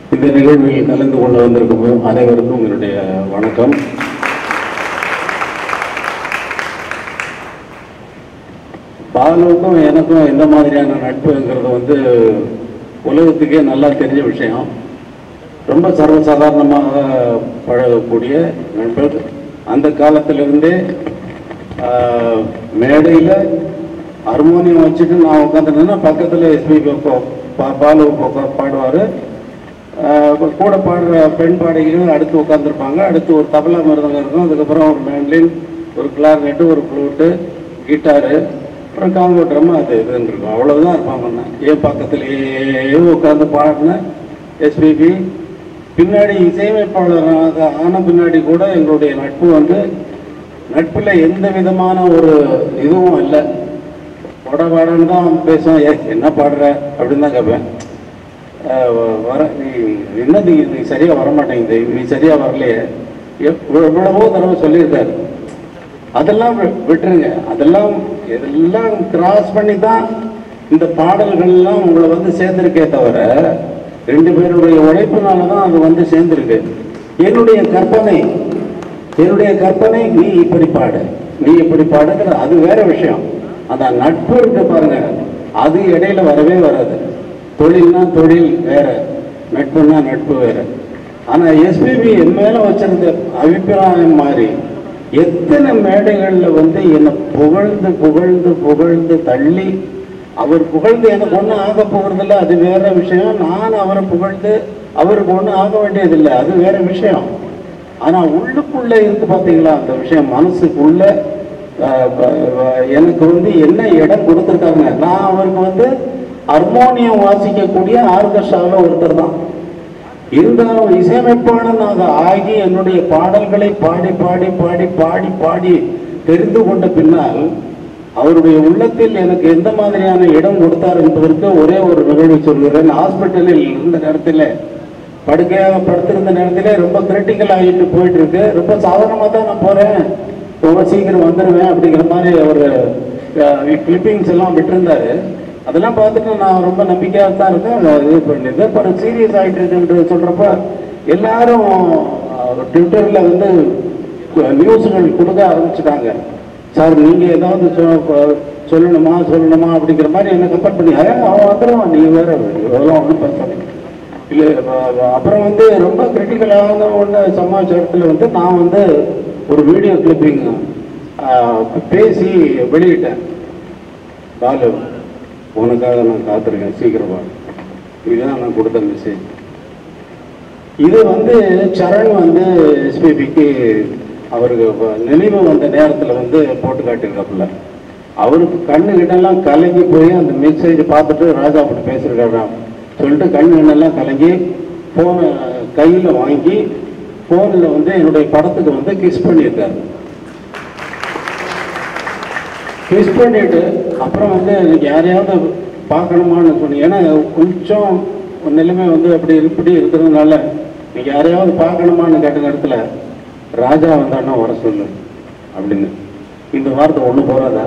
இந்த நிகழ்வில் கலந்து கொண்டு வந்திருக்கும் அனைவருக்கும் என்னுடைய வணக்கம் பாலுவுக்கும் எனக்கும் எந்த மாதிரியான நட்புங்கிறது வந்து உலகத்துக்கே நல்லா தெரிஞ்ச விஷயம் ரொம்ப சர்வசாதாரணமாக பழகக்கூடிய நண்பர் அந்த காலத்திலிருந்தே ஆஹ், மேடையில் ஹார்மோனியம் வச்சுட்டு நான் உட்காந்துருந்தேன்னா பக்கத்தில் எஸ்பி பாலு பாடுவார் கூட பாடுற பெண் பாடகிகள் அடுத்து உட்காந்துருப்பாங்க அடுத்து ஒரு தபலா மிருதங்கம் இருக்கும் அதுக்கப்புறம் ஒரு மேண்ட்லின் ஒரு கிளார்னெட்டு ஒரு ஃப்ளூட்டு கிட்டாரு அப்புறம் காங்கோ ட்ரம் அது இதுன்னு இருக்கும் அவ்வளவுதான் இருப்பாங்க என் பக்கத்துலேயே உட்காந்து பாடின எஸ்பிபி பின்னாடி இசையமைப்பாளராக ஆன பின்னாடி கூட எங்களுடைய நட்பு வந்து நட்புல எந்த விதமான ஒரு இதுவும் இல்லை பாட பாடன்னு தான் பேசுவோம் ஏ என்ன பாடுற அப்படின்னு தான் கேட்பேன் அஹ் வ- வர நீ என்னது நீ சரியா வர மாட்டேங்குது நீ சரியா வரலையே எவ்- எவ்வளவோ தடவை சொல்லியிருக்காரு அதெல்லாம் வி- விட்டுருங்க அதெல்லாம் இதெல்லாம் கிராஸ் பண்ணி தான் இந்த பாடல்கள்லாம் உங்களை வந்து சேர்ந்திருக்கே தவிர ரெண்டு பேருடைய உழைப்புனால தான் அது வந்து சேர்ந்திருக்கு என்னுடைய கற்பனை என்னுடைய கற்பனை நீ இப்படி பாடு நீ இப்படி பாடுங்கிற அது வேற விஷயம் அந்த நட்பு இருக்கு பாருங்க அது இடையில வரவே வராது தொழில்னா தொழில் வேற நட்புனா நட்பு வேற ஆனா எஸ்பிபி என் மேல வச்சிருந்த அபிப்பிராயம் மாதிரி எத்தனை மேடைகள்ல வந்து என்னை புகழ்ந்து புகழ்ந்து புகழ்ந்து தள்ளி அவர் புகழ்ந்து எனக்கு ஒன்றும் ஆக போகிறதில்ல அது வேற விஷயம் நான் அவரை புகழ்ந்து அவருக்கு ஒன்றும் ஆக வேண்டியதில்லை அது வேற விஷயம் ஆனா உள்ளுக்குள்ள இருக்கு பாத்தீங்களா அந்த விஷயம் மனசுக்குள்ள அஹ், அஹ், எனக்கு வந்து என்ன இடம் கொடுத்துருக்காங்க நான் அவருக்கு வந்து ஹார்மோனியம் வாசிக்கக்கூடிய ஆர்கெஸ்ட்ராவில் ஒருத்தர் தான் இருந்தாலும் இசையமைப்பாளனாக ஆகி என்னுடைய பாடல்களை பாடி பாடி பாடி பாடி பாடி தெரிந்து கொண்ட பின்னால் அவருடைய உள்ளத்தில் எனக்கு எந்த மாதிரியான இடம் கொடுத்தார் என்பதற்கு ஒரே ஒரு நிகழ்வு சொல்கிறேன் ஹாஸ்பிட்டலில் இருந்த நேரத்தில் படுக்கையாக படுத்திருந்த நேரத்திலே ரொம்ப கிரிட்டிக்கல் ஆகிட்டு போயிட்டு இருக்கு ரொம்ப சாதாரணமாக தான் நான் போறேன் ரொம்ப சீக்கிரம் வந்துடுவேன் அப்படிங்கிற மாதிரி ஒரு கிளிப்பிங்ஸ் எல்லாம் விட்டிருந்தாரு அதெல்லாம் பார்த்துட்டு நான் ரொம்ப நம்பிக்கையாக தான் இருக்கேன் அது இது பண்ணிட்டு அப்புறம் சீரியஸ் ஆகிட்டு இருக்குன்றது சொல்றப்ப எல்லாரும் ட்விட்டரில் வந்து நியூஸுகள் கொடுக்க ஆரம்பிச்சுட்டாங்க சார் நீங்க ஏதாவது சொ- சொல்லணுமா சொல்லணுமா அப்படிங்கிற மாதிரி என்ன கம்பேர் பண்ணி "ஏய், அவன் வந்துடுவான் நீ வேற இதெல்லாம் ஒன்றும் பேச இல்லை அஹ் அப்புறம் வந்து ரொம்ப கிரிட்டிக்கலான ஒன்று சமாச்சாரத்தில் வந்து நான் வந்து ஒரு வீடியோ கிளிப்பிங் பேசி வெளியிட்டேன் பாலு உனக்காக நான் காத்திருக்கேன் சீக்கிரமா இதுதான் நான் கொடுத்த மெசேஜ் இது வந்து சரண் வந்து எஸ்பிபிக்கு அவருக்கு வ- நினைவு வந்த நேரத்தில் வந்து போட்டு காட்டியிருக்காப்புல அவருக்கு கண்ணு கிட்டெல்லாம் கலங்கி போய் அந்த மெசேஜ் பார்த்துட்டு ராஜா அப்படி பேசியிருக்காராம் சொல்லிட்டு கண்ணு கிண்ணெல்லாம் கலங்கி ஃபோனை கையில் வாங்கி ஃபோனில் வந்து என்னுடைய படத்துக்கு வந்து கிஸ் பண்ணியிருக்காரு கிஸ் பண்ணிட்டு அப்புறம் வந்து எனக்கு யாரையாவது பார்க்கணுமான்னு சொன்னீங்க ஏன்னா கொஞ்சம் நிலைமை வந்து அப்படி இப்படி இருக்கிறதுனால நீங்க யாரையாவது பார்க்கணுமான்னு கேட்ட நேரத்துல ராஜா வந்தான்னா வர சொல்லு அப்படின்னு இந்த வார்த்தை ஒண்ணு போறாதா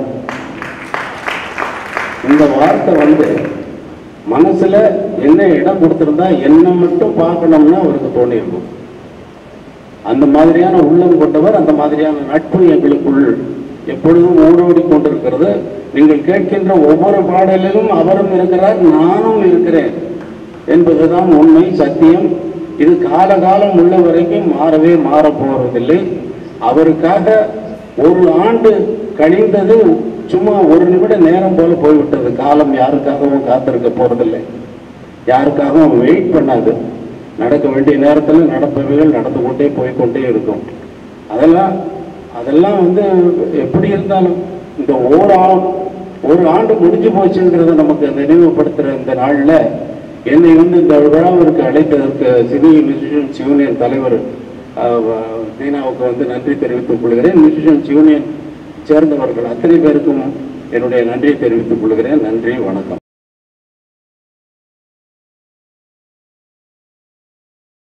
இந்த வார்த்தை வந்து மனசுல என்ன இடம் கொடுத்திருந்தா என்ன மட்டும் பார்க்கணும்னு அவருக்கு தோணியிருக்கும் அந்த மாதிரியான உள்ளம் கொண்டவர் அந்த மாதிரியான நட்பு எங்களுக்குள் எப்பொழுதும் ஊடோடி கொண்டிருக்கிறது நீங்கள் கேட்கின்ற ஒவ்வொரு பாடலிலும் அவரும் இருக்கிறார் நானும் இருக்கிறேன் என்பதுதான் உண்மை சத்தியம் இது காலகாலம் உள்ள வரைக்கும் மாறவே மாறப் போவதில்லை அவருக்காக ஒரு ஆண்டு கழிந்தது சும்மா ஒரு நிமிட நேரம் போல போய்விட்டது காலம் யாருக்காகவும் காத்திருக்க போறதில்லை யாருக்காகவும் வெயிட் பண்ணாது நடக்க வேண்டிய நேரத்தில் நடப்பவைகள் நடந்து கொண்டே போய்க்கொண்டே இருக்கும் அதெல்லாம் அதெல்லாம் வந்து எப்படி இருந்தாலும் இந்த ஓர் ஆ ஒரு ஆண்டு முடிஞ்சு போச்சுங்கிறத நமக்கு நினைவுபடுத்துகிற இந்த நாளில் என்னை வந்து இந்த விழாவிற்கு அழைத்ததற்கு சினி மியூசிஷியன்ஸ் யூனியன் தலைவர் அஹ், வ- தீனாவுக்கு வந்து நன்றி தெரிவித்துக் கொள்கிறேன் மியூசிஷியன்ஸ் யூனியன் சேர்ந்தவர்கள் அத்தனை பேருக்கும் என்னுடைய நன்றியை தெரிவித்துக் கொள்கிறேன் நன்றி வணக்கம்